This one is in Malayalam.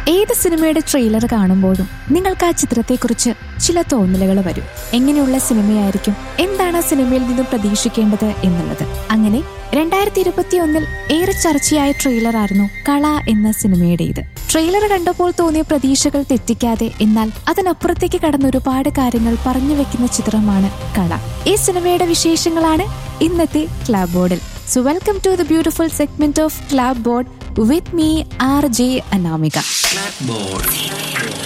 ഏത് സിനിമയുടെ ട്രെയിലർ കാണുമ്പോഴും നിങ്ങൾക്ക് ആ ചിത്രത്തെക്കുറിച്ച് ചില തോന്നലുകൾ വരും എങ്ങനെയുള്ള സിനിമയായിരിക്കും എന്താണ് ആ സിനിമയിൽ നിന്നും പ്രതീക്ഷിക്കേണ്ടത് എന്നുള്ളത് അങ്ങനെ രണ്ടായിരത്തി ഇരുപത്തി ഒന്നിൽ ഏറെ ചർച്ചയായ ട്രെയിലർ ആയിരുന്നു കള എന്ന സിനിമയുടേത് ട്രെയിലർ കണ്ടപ്പോൾ തോന്നിയ പ്രതീക്ഷകൾ തെറ്റിക്കാതെ എന്നാൽ അതിനപ്പുറത്തേക്ക് കടന്ന ഒരുപാട് കാര്യങ്ങൾ പറഞ്ഞു വെക്കുന്ന ചിത്രമാണ് കള ഈ സിനിമയുടെ വിശേഷങ്ങളാണ് ഇന്നത്തെ ക്ലാബ് ബോർഡിൽ so welcome to the beautiful segment of clapboard with me R J Anamika Clapboard.